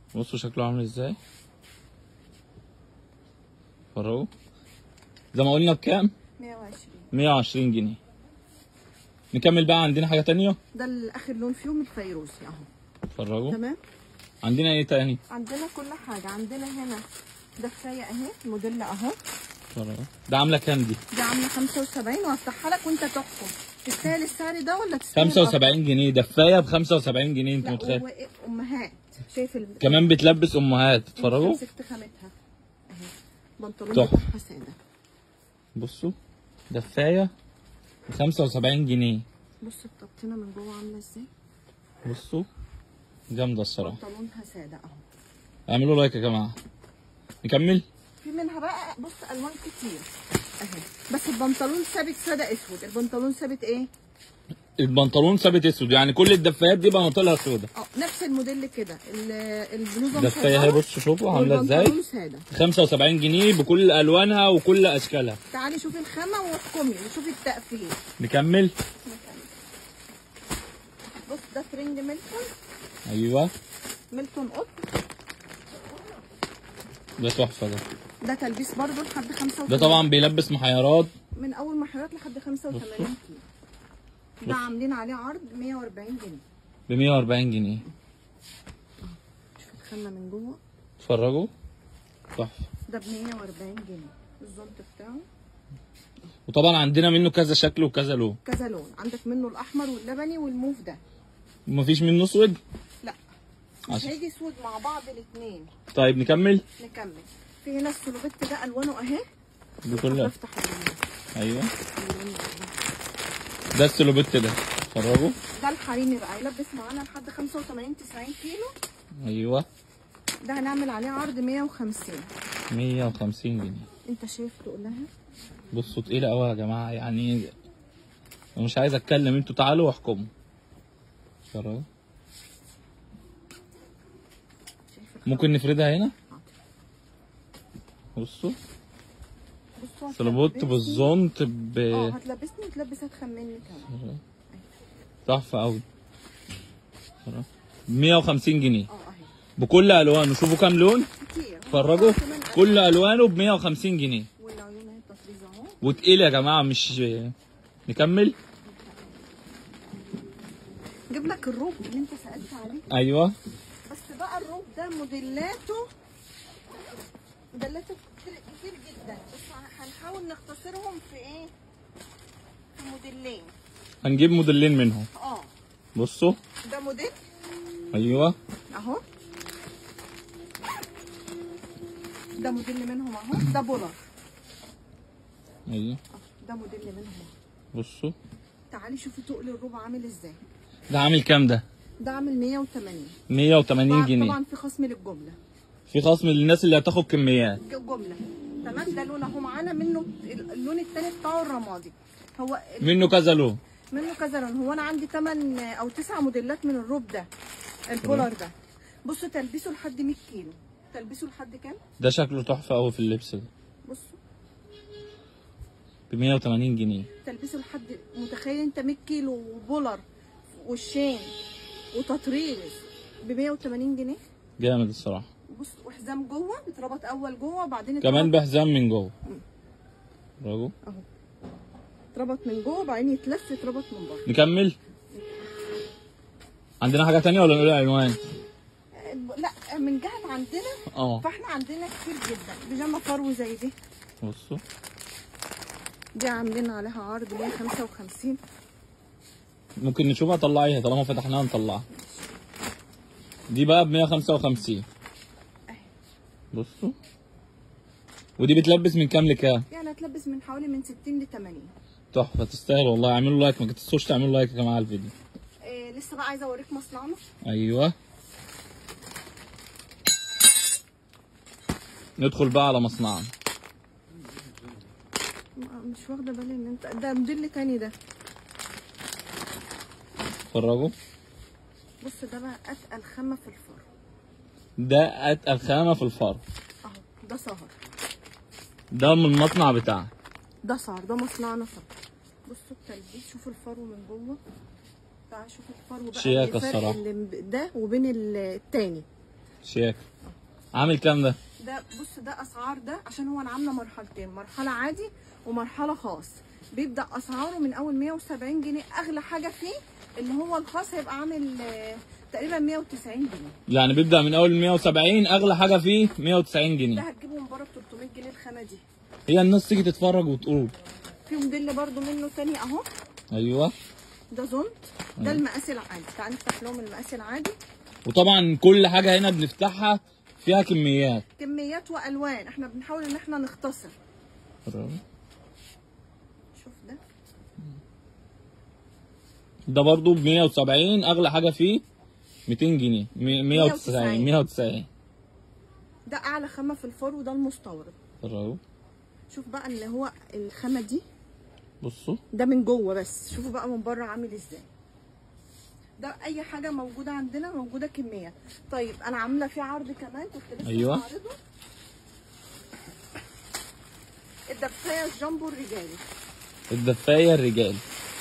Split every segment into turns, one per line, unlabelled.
بصوا شكله عامل ازاي فرجوا زي ما قلنا بكام
120
120 جنيه نكمل بقى عندنا حاجه تانية
ده الاخر لون فيهم الفيروزي اهو
فرجوا
تمام
عندنا ايه تاني
عندنا كل حاجه عندنا هنا دفايه اهي موديل اهو
فرجوا ده عامله كام دي
دي عامله 75 وهفتحها لك وانت تحكم تستاهل السعر ده ولا تستاهل
75 جنيه دفايه ب 75 جنيه انت
لا
متخيل
هو امهات شايف ال...
كمان بتلبس امهات اتفرجوا
مسكت خامتها اهي بنطلون
تحفة.
بتاعها ساده
بصوا دفايه ب 75 جنيه
بص التبطينه من جوه عامله ازاي
بصوا جامده الصراحه
بنطلونها ساده اهو
اعملوا لايك يا جماعه نكمل
في منها بقى بص الوان كتير اهي بس البنطلون ثابت ساده اسود البنطلون ثابت ايه
البنطلون ثابت اسود يعني كل الدفايات دي بناطيلها سودا
اه نفس الموديل كده ال- البلوزه
دفايه اهي بصوا شوفوا عامله ازاي
والبنطلون ساده
75 جنيه بكل الوانها وكل اشكالها
تعالي شوفي الخامه واحكمي وشوفي التقفيل
نكمل
بص ده فرنج ميلتون
ايوه
ميلتون قطن
ده تحفه ده
ده تلبيس برضه لحد 85
ده طبعا بيلبس محيرات
من اول محيرات لحد 85
بصوا.
كيلو ده عاملين عليه عرض 140 جنيه
ب 140 جنيه
شوف الخامه من جوه
اتفرجوا تحفه
ده ب 140 جنيه الزلط بتاعه
وطبعا عندنا منه كذا شكل وكذا لون
كذا لون عندك منه الاحمر واللبني والموف ده
مفيش منه اسود
لا مش
عشان-
هيجي اسود مع بعض الاثنين
طيب نكمل
نكمل في هنا السلوبيت ده الوانه اهي
دي كلها
بفتح اللون
ايوه
اللون ده.
ده السلوبيت ده اتفرجوا
ده الحريمي بقى يلبس معانا لحد 85 90 كيلو
ايوه
ده هنعمل عليه عرض 150
150 جنيه
انت شايف تقولها
بصوا تقيلة قوي يا جماعة يعني أنا مش عايز اتكلم انتوا تعالوا واحكموا اتفرجوا
شايف الخامة؟
ممكن نفردها هنا بصوا
بصوا
سلوبوت
هتلبسني-
بالزونت ب
اه هتلبسني وتلبس هتخمني كمان
تحفة قوي 150 جنيه
اه اهي
بكل الوانه شوفوا كام لون
كتير
اتفرجوا
كمان
كل الوانه ب 150 جنيه
والعيون اهي التطريز اهو
وتقيل يا جماعة مش نكمل
جيب لك الروب اللي انت سالت عليه
ايوه
بس بقى الروب ده موديلاته موديلاته كتير, كتير جدا بس هنحاول نختصرهم في ايه في موديلين
هنجيب موديلين منهم
اه
بصوا
ده موديل
ايوه
اهو ده موديل منهم اهو ده بولر
ايوه
آه، ده موديل منهم اهو
بصوا
تعالي شوفي تقل الربع عامل ازاي
ده عامل كام ده
ده عامل 180
180
طبعا-
جنيه
طبعا في خصم للجمله
في خصم للناس اللي هتاخد كميات
جمله تمام ده لون اهو معانا منه اللون التاني بتاعه الرمادي هو ال-
منه كذا لون
منه كذا لون هو انا عندي 8 او 9 موديلات من الروب ده البولر ده بصوا تلبسه لحد 100 كيلو تلبسه لحد كام
ده شكله تحفه قوي في اللبس ده
بصوا
ب 180 جنيه
تلبسه لحد متخيل انت 100 كيلو وبولر وشين وتطريز ب 180 جنيه
جامد الصراحه
بص وحزام جوه بيتربط اول جوه وبعدين
كمان
يتربط-
بحزام من جوه برافو
اهو اتربط من جوه وبعدين يتلف يتربط من بره
نكمل عندنا حاجه تانية ولا نقول العنوان
لا من جهه عندنا
اه
فاحنا عندنا كتير جدا بيجامه فرو زي دي
بصوا
دي عاملين عليها عرض 155
ممكن نشوفها طلعيها طالما فتحناها نطلعها دي بقى ب 155 بصوا ودي بتلبس من كام لكام
يعني هتلبس من حوالي من 60 ل 80
تحفه تستاهل والله اعملوا لايك ما تنسوش تعملوا لايك يا جماعه على الفيديو
إيه لسه بقى عايزه اوريك مصنعنا
ايوه ندخل بقى على مصنعنا
ما- مش واخده بالي ان انت ده موديل تاني ده
اتفرجوا
بص ده بقى اتقل خامه في الفرن
ده اتقل خامه في الفرن
اهو ده سهر
ده من المصنع بتاعنا
ده سهر ده مصنعنا سهر بصوا التلبيس شوفوا الفرو من جوه تعال شوف الفرو بقى
شياكة
الفرق
الصراحة.
اللي ب- ده وبين ال- التاني
شيك عامل كام ده
ده بص ده اسعار ده عشان هو انا عامله مرحلتين مرحله عادي ومرحله خاص بيبدا اسعاره من اول 170 جنيه اغلى حاجه فيه اللي هو الخاص هيبقى عامل آه، تقريبا 190 جنيه
يعني بيبدا من اول 170 اغلى حاجه فيه 190
ده
جنيه
هتجيبه من بره ب 300 جنيه الخامه دي
هي الناس تيجي تتفرج وتقول
في موديل برضو منه تاني اهو
ايوه
ده زونت ده المقاس العادي تعال نفتح لهم المقاس العادي
وطبعا كل حاجه هنا بنفتحها فيها كميات
كميات والوان احنا بنحاول ان احنا نختصر شوف ده
ده برضو ب 170 اغلى حاجه فيه 200 جنيه مي- 190 190
ده اعلى خامه في الفور وده المستورد
اهو
شوف بقى اللي هو الخامه دي
بصوا
ده من جوه بس شوفوا بقى من بره عامل ازاي ده اي حاجه موجوده عندنا موجوده كميه طيب انا عامله فيه عرض كمان كنت لسه
أيوة.
بعرضه الدفايه الجامبو الرجالي
الدفايه الرجال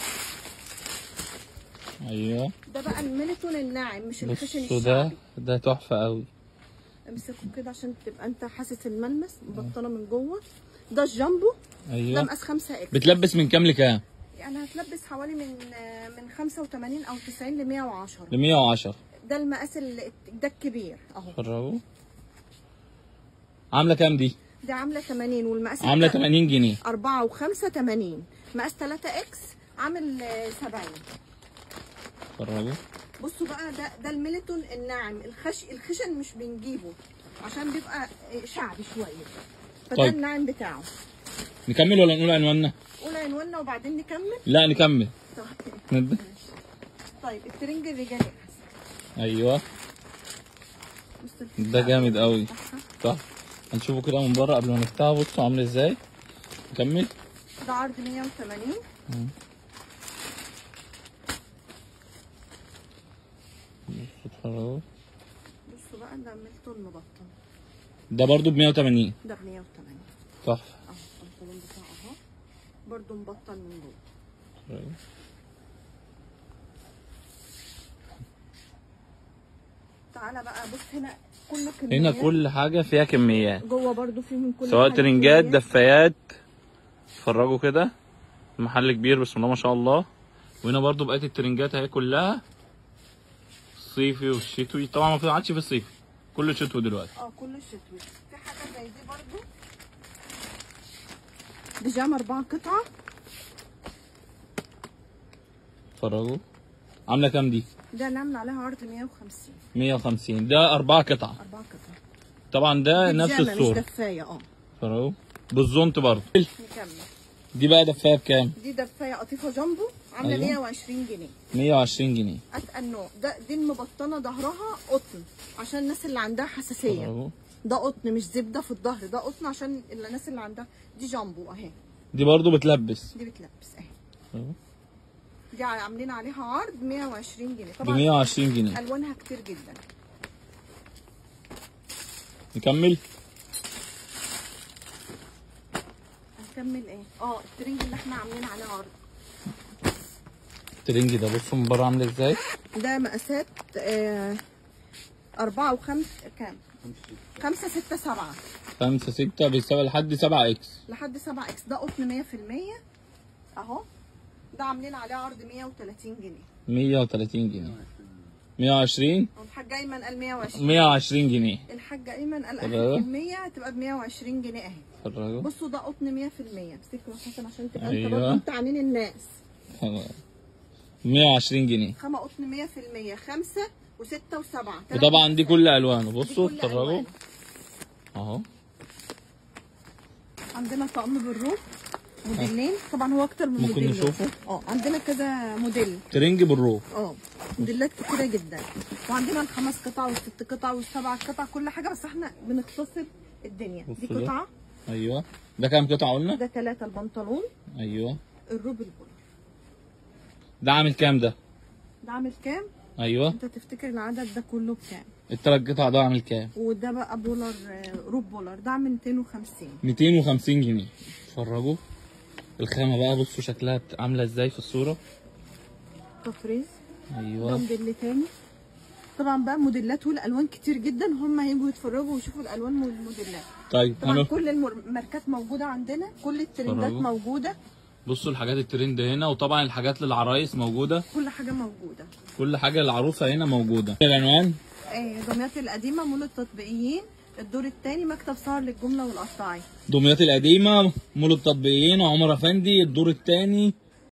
ايوه
ده بقى الميلتون الناعم مش الخشن
بصوا ده
الشعبي
ده تحفه قوي
امسكه كده عشان تبقى انت حاسس الملمس مبطنه من جوه ده الجامبو ده
ايوه
مقاس 5 اكس
بتلبس من كام لكام
يعني هتلبس حوالي من من 85 او 90 ل 110
ل 110
ده المقاس ال- ده الكبير اهو
فرجوا عامله كام دي
دي عامله 80 والمقاس
عامله
الت-
80 جنيه
4 و5 80 مقاس 3 اكس عامل آه، 70
فرجوا
بصوا بقى ده ده الميلتون الناعم الخش الخشن مش بنجيبه عشان بيبقى آه، شعبي شويه فده
طيب.
الناعم بتاعه
نكمل ولا نقول عنواننا
قول عنواننا وبعدين نكمل
لا نكمل
طيب
ند-
طيب الترنج الرجالي أحسن.
ايوه
بص الفكرة
ده جامد قوي
بتاعها.
صح هنشوفه كده من بره قبل ما نفتحه بصوا عامل ازاي نكمل
ده عرض 180
بصوا اتفرجوا
بصوا بقى ده ميلتون مبطن
ده برضو ب 180
ده ب 180
تحفه
اهو البنطلون بتاعه اهو برضه مبطن من جوه
اتفرجوا.
تعالى بقى بص هنا كله كميات
هنا كل حاجه فيها كميات
جوه برضه في من كل
سواء
حاجة
ترنجات
كميات.
دفايات اتفرجوا كده المحل كبير بسم الله ما شاء الله وهنا برضو بقيت الترنجات اهي كلها الصيفي والشتوي طبعا ما عادش في الصيفي كله شتوي دلوقتي
اه كله شتوي في حاجه زي دي برضه بيجامه اربعه قطعه
اتفرجوا عامله كام دي
ده نعمل عليها عرض 150
150 ده أربعة قطع
اربعه قطعه
طبعا ده نفس
بيجامة مش
الصورة
دفايه اه
اتفرجوا بالزونت برضه
نكمل
دي بقى دفاية بكام؟
دي دفايه قطيفه جامبو عامله
أيوة.
120 جنيه
120 جنيه
اتقل نوع ده دي المبطنه ظهرها قطن عشان الناس اللي عندها حساسيه
اتفرجوا
ده قطن مش زبده في الظهر ده قطن عشان الناس اللي عندها دي جامبو اهي
دي برضه بتلبس
دي بتلبس اهي
اتفرجوا.
دي عاملين عليها عرض 120 جنيه
ب
طبعا
120 جنيه
الوانها كتير جدا
نكمل
هنكمل ايه اه الترنج اللي احنا عاملين عليه عرض
الترنج ده بصوا من بره عامل ازاي
ده مقاسات آه أربعة وخمس كام؟ خمسة ستة سبعة
5 6 بيساوي لحد 7 اكس
لحد سبعة اكس ده قطن مية في المية اهو ده عاملين عليه عرض مية وتلاتين جنيه
130 جنيه 120
والحاج أيمن قال مية وعشرين
120 جنيه
الحاج أيمن قال
طب
أقل
أهو.
في المية هتبقى بمية وعشرين جنيه أهي
اتفرجوا
بصوا ده قطن مية في المية امسكوا يا حسن عشان تبقى
أيوة.
انت برضه انت عنين الناس
120 جنيه
خامة قطن مية في المية خمسة وستة وسبعة
وطبعا دي كل الوانه بصوا
كل
اتفرجوا
ألوانه.
اهو
عندنا طقم بالروب موديلين طبعا هو اكتر من
ممكن
موديل
نشوفه؟
اه عندنا كذا موديل
ترنج بالروب
اه موديلات كتيره جدا وعندنا الخمس قطع والست قطع والسبع قطع كل حاجه بس احنا بنختصر الدنيا دي
بصوا ده.
قطعه
ايوه ده كام قطعه قلنا
ده ثلاثه البنطلون
ايوه
الروب البولر
ده عامل كام ده
ده عامل كام
ايوه
انت تفتكر العدد ده كله بكام
التلات قطع ده عامل كام
وده بقى بولر آه، روب بولر ده عامل 250
250 جنيه اتفرجوا الخامه بقى بصوا شكلها بت- عامله ازاي في الصوره
تفريز ده
ايوه
موديل تاني طبعا بقى موديلات والالوان كتير جدا هم هيجوا يتفرجوا ويشوفوا الالوان والموديلات
طيب
طبعا
انا
كل الماركات موجوده عندنا كل الترندات
اتفرجوا.
موجوده
بصوا الحاجات الترند هنا وطبعا الحاجات للعرايس موجوده
كل حاجه موجوده
كل حاجه للعروسه هنا موجوده العنوان
آه، دمياط القديمه مول التطبيقيين الدور الثاني مكتب سهر للجمله والقطاعي
دمياط القديمه مول التطبيقيين عمر افندي الدور الثاني